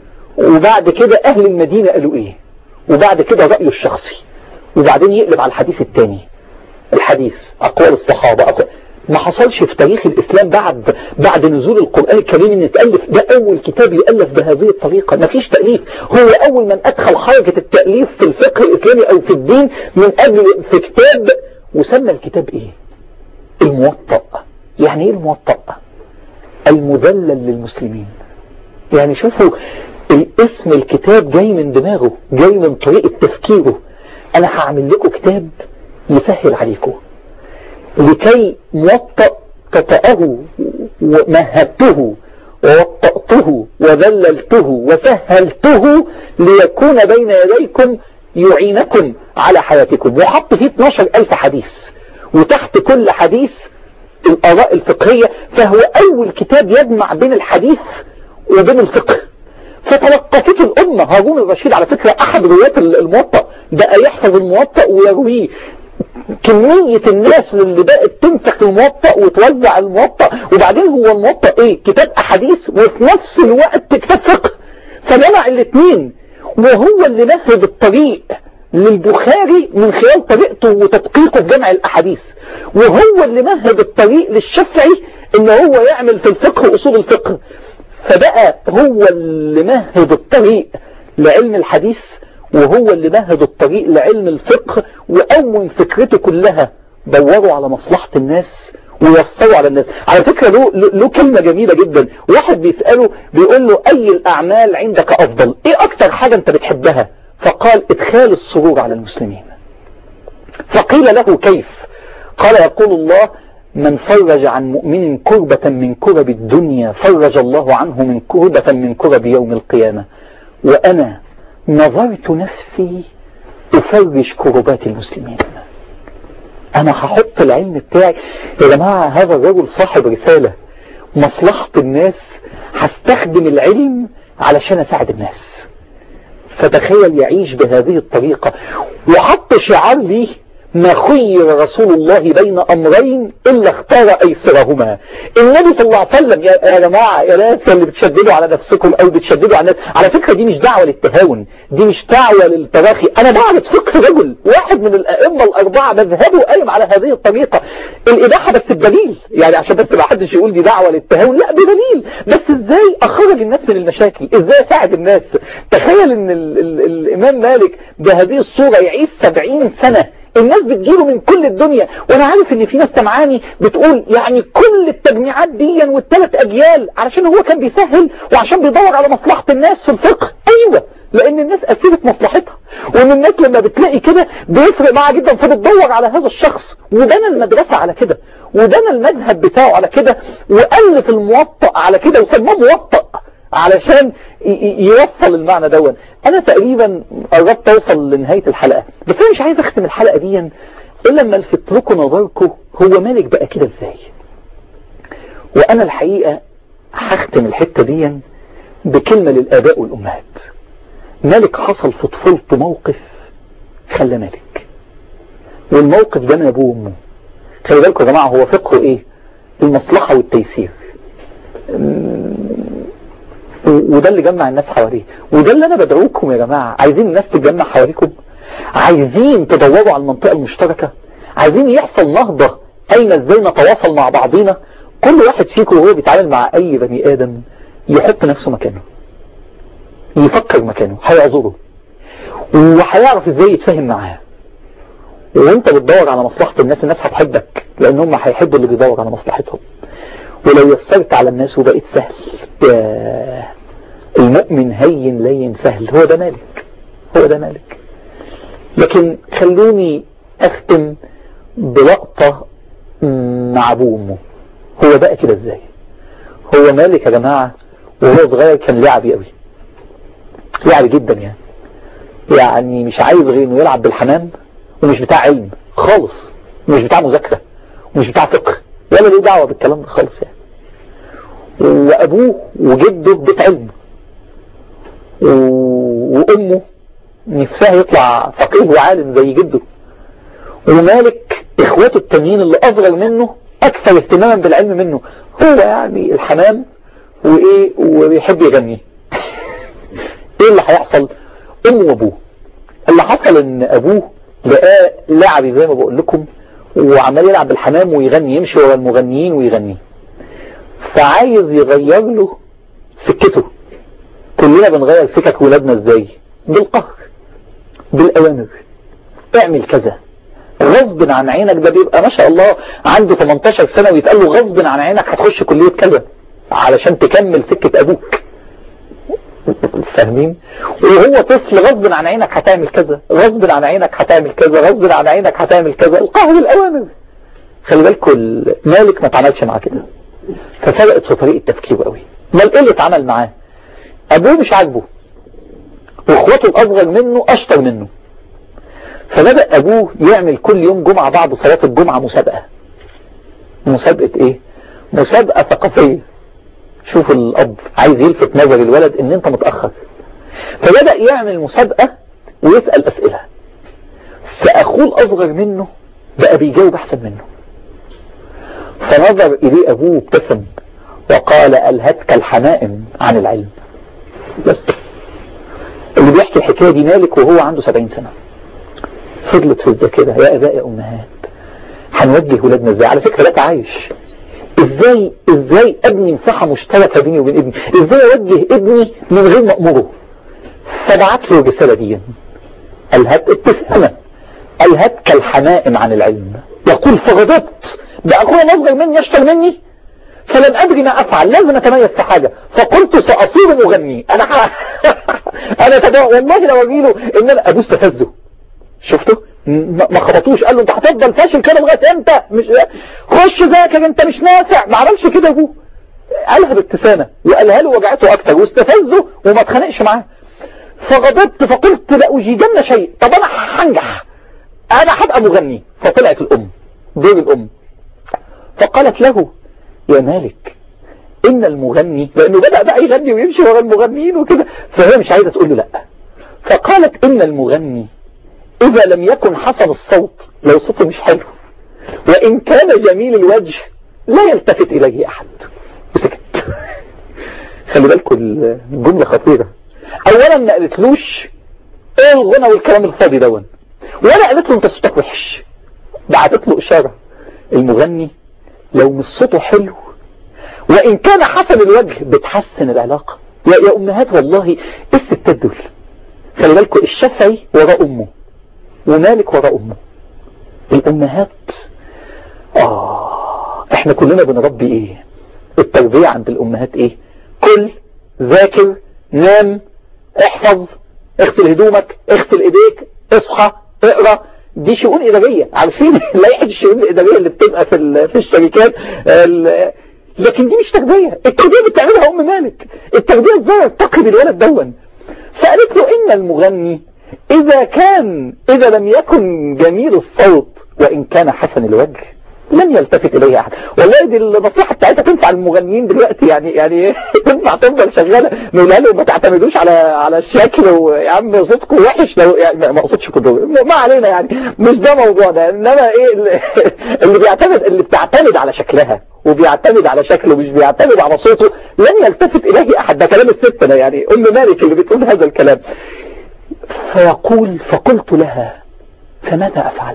وبعد كده أهل المدينة قالوا إيه وبعد كده رأيه الشخصي وبعدين يقلب على الحديث الثاني الحديث أقوال الصحابة أقوال ما حصلش في تاريخ الإسلام بعد بعد نزول القرآن الكريم ان تألف ده أول كتاب يألف بهذه الطريقة ما فيش تأليف هو أول من أدخل حركة التأليف في الفقه الإسلامي أو في الدين من أجل في كتاب وسمى الكتاب إيه الموطأ يعني إيه الموطأ المذلل للمسلمين يعني شوفوا الاسم الكتاب جاي من دماغه جاي من طريقة تفكيره انا هعمل لكم كتاب يسهل عليكم لكي موطأ تطأه ومهدته ووطأته وذللته وسهلته ليكون بين يديكم يعينكم على حياتكم وحط فيه 12 ألف حديث وتحت كل حديث الآراء الفقهية فهو أول كتاب يجمع بين الحديث وبين الفقه فتلقفته الأمة هارون الرشيد على فكرة أحد رواة الموطأ بقى يحفظ الموطأ ويرويه كمية الناس اللي بقت تمسك الموطأ وتوزع الموطأ وبعدين هو الموطأ ايه كتاب أحاديث وفي نفس الوقت كتاب فقه فجمع الاثنين وهو اللي نفذ الطريق للبخاري من خلال طريقته وتدقيقه في جمع الأحاديث وهو اللي مهد الطريق للشافعي ان هو يعمل في الفقه اصول الفقه فبقى هو اللي مهد الطريق لعلم الحديث وهو اللي مهد الطريق لعلم الفقه وأول فكرته كلها دوروا على مصلحة الناس ووصلوا على الناس على فكرة له, له كلمة جميلة جدا واحد بيسأله بيقول له أي الأعمال عندك أفضل إيه أكتر حاجة أنت بتحبها فقال إدخال السرور على المسلمين فقيل له كيف قال يقول الله من فرج عن مؤمن كربة من كرب الدنيا فرج الله عنه من كربة من كرب يوم القيامة وأنا نظرت نفسي أفرج كربات المسلمين أنا هحط العلم بتاعي يا جماعة هذا الرجل صاحب رسالة مصلحة الناس هستخدم العلم علشان أساعد الناس فتخيل يعيش بهذه الطريقة وحط شعار ليه ما خير رسول الله بين أمرين إلا اختار أيسرهما النبي صلى الله عليه وسلم يا جماعة يا ناس اللي بتشددوا على نفسكم أو بتشددوا على الناس على فكرة دي مش دعوة للتهاون دي مش دعوة للتراخي أنا بعرف فقه رجل واحد من الأئمة الأربعة مذهبه قايم على هذه الطريقة الإباحة بس بدليل يعني عشان بس ما حدش يقول دي دعوة للتهاون لا بدليل بس إزاي أخرج الناس من المشاكل إزاي أساعد الناس تخيل إن ال ال الإمام مالك بهذه الصورة يعيش سبعين سنة الناس بتجيله من كل الدنيا وانا عارف ان في ناس سمعاني بتقول يعني كل التجميعات دي والثلاث اجيال علشان هو كان بيسهل وعشان بيدور على مصلحة الناس في الفقه ايوه لان الناس اسيرت مصلحتها وان الناس لما بتلاقي كده بيفرق معاها جدا فبتدور على هذا الشخص وبنى المدرسة على كده وبنى المذهب بتاعه على كده والف الموطأ على كده وسماه موطأ علشان يوصل المعنى دون انا تقريبا قربت اوصل لنهاية الحلقة بس انا مش عايز اختم الحلقة دي الا لما الفت لكم نظركم هو مالك بقى كده ازاي وانا الحقيقة هختم الحتة دي بكلمة للاباء والامهات مالك حصل في طفولته موقف خلى مالك والموقف ده من ابوه وامه خلي بالكم يا جماعة هو فقهه ايه المصلحة والتيسير وده اللي جمع الناس حواليه وده اللي انا بدعوكم يا جماعة عايزين الناس تتجمع حواليكم عايزين تدوروا على المنطقة المشتركة عايزين يحصل نهضة اين ازاي نتواصل مع بعضينا كل واحد فيكم وهو بيتعامل مع اي بني ادم يحط نفسه مكانه يفكر مكانه هيعذره وهيعرف ازاي يتفاهم معاه وانت بتدور على مصلحة الناس الناس هتحبك لان هم هيحبوا اللي بيدور على مصلحتهم ولو يسرت على الناس وبقيت سهل المؤمن هين لين سهل هو ده مالك هو ده مالك لكن خلوني اختم بلقطة مع ابوه وامه هو بقى كده ازاي هو مالك يا جماعة وهو صغير كان لعبي قوي لعبي جدا يعني يعني مش عايز غير انه يلعب بالحمام ومش بتاع علم خالص مش بتاع مذاكرة ومش بتاع فقه ولا ليه دعوة بالكلام ده خالص يعني وأبوه وجده بيت علم وأمه نفسها يطلع فقيه وعالم زي جده ومالك إخواته التانيين اللي أصغر منه أكثر اهتماما بالعلم منه هو يعني الحمام وإيه ويحب يغني إيه اللي هيحصل أمه وأبوه اللي حصل إن أبوه لقاه لعبي زي ما بقول لكم وعمال يلعب بالحمام ويغني يمشي ورا المغنيين ويغني فعايز يغير له سكته كلنا بنغير سكك ولادنا ازاي بالقهر بالاوامر اعمل كذا غصب عن عينك ده بيبقى ما شاء الله عنده 18 سنة ويتقال له غصب عن عينك هتخش كلية كذا علشان تكمل سكة ابوك فاهمين وهو طفل غصب عن عينك هتعمل كذا غصب عن عينك هتعمل كذا غصب عن عينك هتعمل كذا القهر الاوامر خلي بالكم مالك ما اتعملش معاه كده ففرقت في طريقة تفكيره قوي امال ايه اللي اتعمل معاه ابوه مش عاجبه واخواته الاصغر منه اشطر منه فبدأ ابوه يعمل كل يوم جمعة بعد صلاة الجمعة مسابقة مسابقة ايه مسابقة ثقافية شوف الاب عايز يلفت نظر الولد ان انت متأخر فبدأ يعمل مسابقة ويسأل اسئلة فاخوه الاصغر منه بقى بيجاوب احسن منه فنظر اليه ابوه ابتسم وقال الهتك الحمائم عن العلم بس اللي بيحكي الحكاية دي مالك وهو عنده سبعين سنة فضلت في كده يا اباء يا امهات هنوجه ولادنا ازاي على فكرة ده تعايش ازاي ازاي ابني مساحة مشتركة بيني وبين ابني ازاي اوجه ابني من غير ما امره فبعت له الرسالة دي قال هات ابتسامة قال هات كالحمائم عن العلم يقول فغضبت بأخوه أصغر مني أشطر مني فلم أدري ما أفعل لازم أتميز في حاجة فقلت سأصير مغني أنا ح... أنا تبع والله لو أجيله إن أنا أبوس تفزه شفته ما خبطوش قال له انت هتفضل فاشل كده لغايه امتى مش خش ذاكر انت مش نافع ما عملش كده ابوه قالها بابتسامه وقالها له وجعته اكتر واستفزه وما اتخانقش معاه فغضبت فقلت لاجيدن شيء طب انا هنجح انا هبقى مغني فطلعت الام دور الام فقالت له يا مالك ان المغني لانه بدأ بقى يغني ويمشي ورا المغنيين وكده فهي مش عايزة تقول له لا فقالت ان المغني اذا لم يكن حسن الصوت لو صوته مش حلو وان كان جميل الوجه لا يلتفت اليه احد وسكت خلي بالكم الجملة خطيرة اولا ما قالتلوش ايه الغنى والكلام الفاضي دون ولا قالت له انت صوتك وحش بعتت له اشارة المغني لو مش صوته حلو وان كان حسن الوجه بتحسن العلاقة يا, يا امهات والله ايه الستات دول خلي بالكم الشافعي وراء امه ومالك وراء امه الامهات اه احنا كلنا بنربي ايه التربية عند الامهات ايه كل ذاكر نام احفظ اغسل هدومك اغسل ايديك اصحى اقرا دي شؤون اداريه عارفين لائحه الشؤون الاداريه اللي بتبقى في في الشركات لكن دي مش تربيه التربيه بتعملها ام مالك التربيه ازاي تقرب الولد دون فقالت له ان المغني اذا كان اذا لم يكن جميل الصوت وان كان حسن الوجه لن يلتفت اليه احد والله دي النصيحه بتاعتها تنفع المغنيين دلوقتي يعني يعني تنفع تفضل شغاله نقول لهم ما تعتمدوش على على الشكل ويا عم صوتكم وحش لو يعني ما اقصدش كده ما علينا يعني مش ده موضوعنا انما ايه اللي بيعتمد اللي بتعتمد على شكلها وبيعتمد على شكله مش بيعتمد على صوته لن يلتفت اليه احد ده كلام الست انا يعني ام مالك اللي بتقول هذا الكلام فيقول فقلت لها فماذا افعل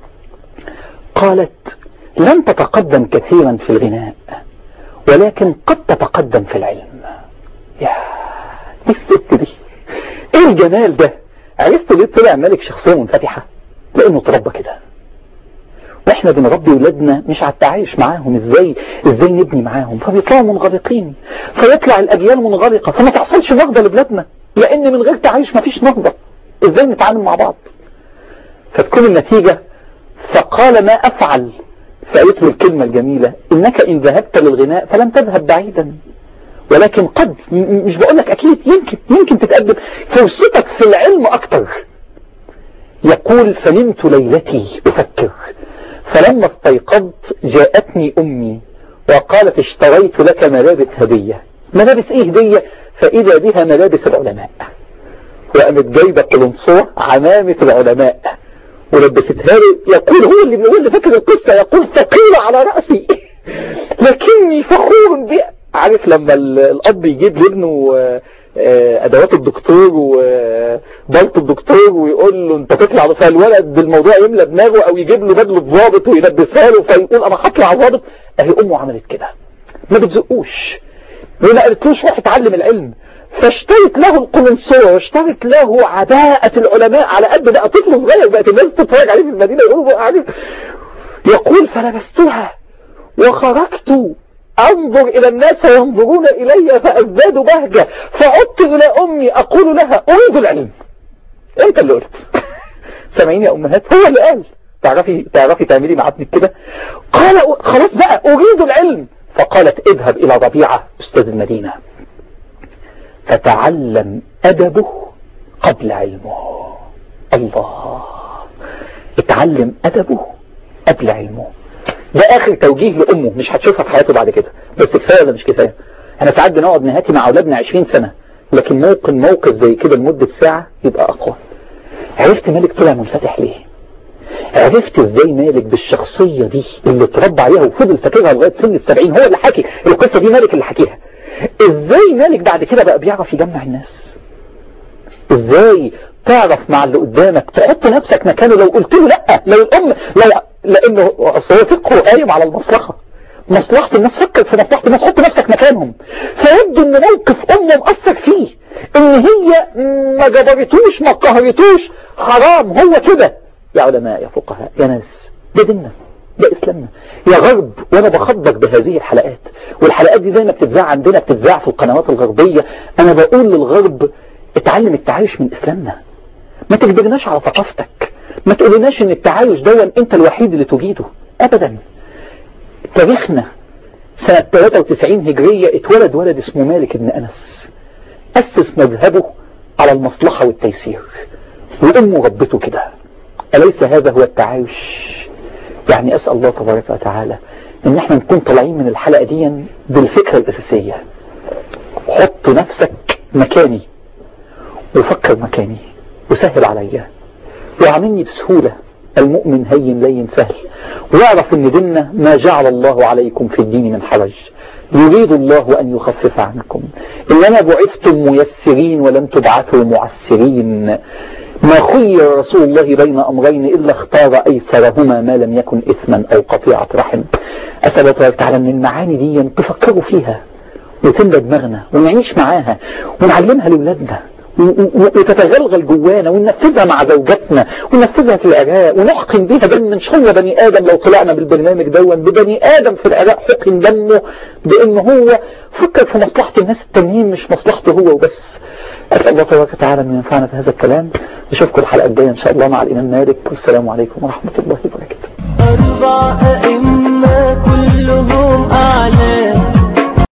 قالت لن تتقدم كثيرا في الغناء ولكن قد تتقدم في العلم يا دي الست دي ايه الجمال ده عرفت ليه طلع ملك شخصية منفتحة لانه تربى كده واحنا بنربي ولادنا مش على التعايش معاهم ازاي ازاي نبني معاهم فبيطلعوا منغلقين فيطلع الاجيال منغلقة فما تحصلش نهضة لبلادنا لان من غير تعايش مفيش نهضة ازاي نتعامل مع بعض فتكون النتيجة فقال ما افعل فقالت له الكلمة الجميلة إنك إن ذهبت للغناء فلن تذهب بعيدا ولكن قد مش بقول لك أكيد يمكن يمكن تتقدم فرصتك في العلم أكتر يقول فنمت ليلتي أفكر فلما استيقظت جاءتني أمي وقالت اشتريت لك ملابس هدية ملابس إيه هدية فإذا بها ملابس العلماء وقامت جايبة قلنصوة عمامة العلماء ولبستها له يقول هو اللي بيقول لي فاكر القصة يقول ثقيلة على رأسي لكني فخور بها عارف لما الأب يجيب لابنه أدوات الدكتور وبلط الدكتور ويقول له أنت تطلع فالولد الموضوع يملى دماغه أو يجيب له بدله ضابط ويلبسها له فيقول أنا هطلع ضابط أهي أمه عملت كده ما بتزقوش وما قالتلوش روح اتعلم العلم فاشترت له القلنسوة واشترت له عباءة العلماء على قد بقى طفل صغير بقت الناس تتفرج عليه في المدينة يقولوا عارف يقول فلبستها وخرجت انظر الى الناس ينظرون الي فازداد بهجة فعدت الى امي اقول لها اريد العلم انت اللي قلت سامعين يا امهات هو اللي قال تعرفي تعرفي تعملي مع ابنك كده قال خلاص بقى اريد العلم فقالت اذهب الى ربيعة استاذ المدينة فتعلم أدبه قبل علمه الله اتعلم أدبه قبل علمه ده آخر توجيه لأمه مش هتشوفها في حياته بعد كده بس كفاية ولا مش كفاية احنا ساعات بنقعد نهاتي مع أولادنا 20 سنة لكن موقف موقف زي كده لمدة ساعة يبقى أقوى عرفت مالك طلع منفتح ليه عرفت ازاي مالك بالشخصية دي اللي اتربى عليها وفضل فاكرها لغاية سن السبعين هو اللي حكي القصة دي مالك اللي حكيها ازاي مالك بعد كده بقى بيعرف يجمع الناس ازاي تعرف مع اللي قدامك تحط نفسك مكانه لو قلت له لا لو الام لا لانه اصل هو فقهه قايم على المصلحة مصلحة الناس فكر في مصلحة الناس حط نفسك مكانهم فيبدو ان موقف امه مأثر فيه ان هي ما جبرتوش ما قهرتوش حرام هو كده يا علماء يا فقهاء يا ناس ده ديننا ده اسلامنا يا غرب وانا بخضك بهذه الحلقات والحلقات دي زي ما بتتذاع عندنا بتتذاع في القنوات الغربية انا بقول للغرب اتعلم التعايش من اسلامنا ما تجبرناش على ثقافتك ما تقولناش ان التعايش دون انت الوحيد اللي تجيده ابدا تاريخنا سنة 93 هجرية اتولد ولد اسمه مالك بن انس اسس مذهبه على المصلحة والتيسير وامه ربته كده اليس هذا هو التعايش يعني اسأل الله تبارك وتعالى ان احنا نكون طالعين من الحلقة دي بالفكرة الاساسية حط نفسك مكاني وفكر مكاني وسهل عليا وعاملني بسهولة المؤمن هين لين سهل واعرف ان ديننا ما جعل الله عليكم في الدين من حرج يريد الله أن يخفف عنكم إنما بعثتم ميسرين ولم تبعثوا معسرين ما خير رسول الله بين أمرين إلا اختار أيسرهما ما لم يكن إثما أو قطيعة رحم أسأل الله تبارك وتعالى من المعاني دي تفكروا فيها وتملى دماغنا ونعيش معاها ونعلمها لأولادنا وتتغلغل جوانا وننفذها مع زوجاتنا وننفذها في العراق ونحقن بيها دم من شر بني آدم لو طلعنا بالبرنامج دون ببني آدم في العراق حقن دمه بأن هو فكر في مصلحة الناس التانيين مش مصلحته هو وبس أسأل الله تبارك وتعالى أن ينفعنا بهذا الكلام نشوفكم الحلقة الجاية إن شاء الله مع الإمام مالك والسلام عليكم ورحمة الله وبركاته أربع أئمة كلهم أعلام